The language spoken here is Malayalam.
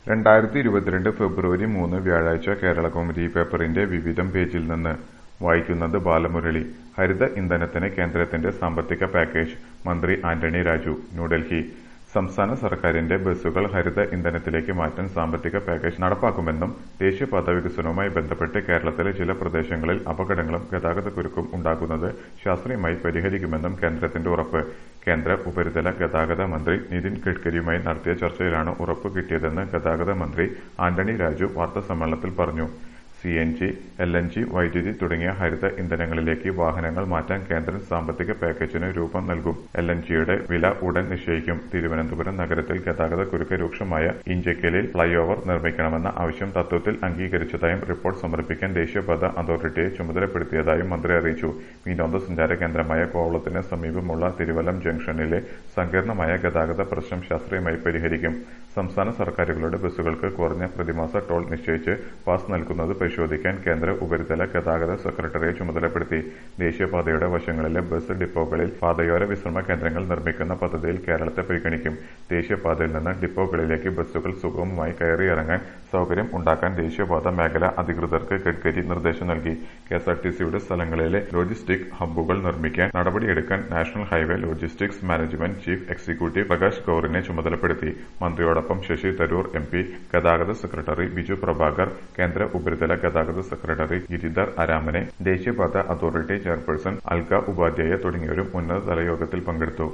രണ്ടായിരത്തി ഇരുപത്തിരണ്ട് ഫെബ്രുവരി മൂന്ന് വ്യാഴാഴ്ച കേരളകൗമുദി പേപ്പറിന്റെ വിവിധം പേജിൽ നിന്ന് വായിക്കുന്നത് ബാലമുരളി ഹരിത ഇന്ധനത്തിന് കേന്ദ്രത്തിന്റെ സാമ്പത്തിക പാക്കേജ് മന്ത്രി ആന്റണി രാജു ന്യൂഡൽഹി സംസ്ഥാന സർക്കാരിന്റെ ബസ്സുകൾ ഹരിത ഇന്ധനത്തിലേക്ക് മാറ്റാൻ സാമ്പത്തിക പാക്കേജ് നടപ്പാക്കുമെന്നും ദേശീയപാത വികസനവുമായി ബന്ധപ്പെട്ട് കേരളത്തിലെ ചില പ്രദേശങ്ങളിൽ അപകടങ്ങളും ഗതാഗതക്കുരുക്കും ഉണ്ടാകുന്നത് ശാസ്ത്രീയമായി പരിഹരിക്കുമെന്നും കേന്ദ്രത്തിന്റെ ഉറപ്പ് കേന്ദ്ര ഉപരിതല ഗതാഗത മന്ത്രി നിതിൻ ഗഡ്കരിയുമായി നടത്തിയ ചർച്ചയിലാണ് ഉറപ്പ് കിട്ടിയതെന്ന് ഗതാഗത മന്ത്രി ആന്റണി രാജു വാർത്താസമ്മേളനത്തിൽ പറഞ്ഞു C N G L N G വൈദ്യുതി തുടങ്ങിയ ഹരിത ഇന്ധനങ്ങളിലേക്ക് വാഹനങ്ങൾ മാറ്റാൻ കേന്ദ്രം സാമ്പത്തിക പാക്കേജിന് രൂപം നൽകും എൽ എൻ ജിയുടെ വില ഉടൻ നിശ്ചയിക്കും തിരുവനന്തപുരം നഗരത്തിൽ ഗതാഗതക്കുരുക്ക് രൂക്ഷമായ ഇഞ്ചക്കലിൽ ഫ്ളൈഓവർ നിർമ്മിക്കണമെന്ന ആവശ്യം തത്വത്തിൽ അംഗീകരിച്ചതായും റിപ്പോർട്ട് സമർപ്പിക്കാൻ ദേശീയപാത അതോറിറ്റിയെ ചുമതലപ്പെടുത്തിയതായും മന്ത്രി അറിയിച്ചു വിനോദസഞ്ചാര കേന്ദ്രമായ കോവളത്തിന് സമീപമുള്ള തിരുവല്ലം ജംഗ്ഷനിലെ സങ്കീർണമായ ഗതാഗത പ്രശ്നം ശാസ്ത്രീയമായി പരിഹരിക്കും സംസ്ഥാന സർക്കാരുകളുടെ ബസ്സുകൾക്ക് കുറഞ്ഞ പ്രതിമാസ ടോൾ നിശ്ചയിച്ച് പാസ് നൽകുന്നത് പരിശോധിക്കാൻ കേന്ദ്ര ഉപരിതല ഗതാഗത സെക്രട്ടറിയെ ചുമതലപ്പെടുത്തി ദേശീയപാതയുടെ വശങ്ങളിലെ ബസ് ഡിപ്പോകളിൽ പാതയോര വിശ്രമ കേന്ദ്രങ്ങൾ നിർമ്മിക്കുന്ന പദ്ധതിയിൽ കേരളത്തെ പരിഗണിക്കും ദേശീയപാതയിൽ നിന്ന് ഡിപ്പോകളിലേക്ക് ബസ്സുകൾ സുഗമമായി കയറിയിറങ്ങാൻ സൗകര്യം ഉണ്ടാക്കാൻ ദേശീയപാത മേഖല അധികൃതർക്ക് ഗഡ്കരി നിർദ്ദേശം നൽകി കെഎസ്ആർടിസിയുടെ സ്ഥലങ്ങളിലെ ലോജിസ്റ്റിക് ഹബ്ബുകൾ നിർമ്മിക്കാൻ നടപടിയെടുക്കാൻ national highway logistics management chief executive Prakash ഗൌറിനെ ചുമതലപ്പെടുത്തി മന്ത്രിയോടൊപ്പം ശശി തരൂർ എം പി ഗതാഗത സെക്രട്ടറി ബിജു പ്രഭാകർ കേന്ദ്ര ഉപരിതല ഗതാഗത സെക്രട്ടറി ഗിരിധർ അരാമനെ ദേശീയപാത അതോറിറ്റി ചെയർപേഴ്സൺ അൽക ഉപാധ്യായ തുടങ്ങിയവരും ഉന്നതതല യോഗത്തിൽ പങ്കെടുത്തു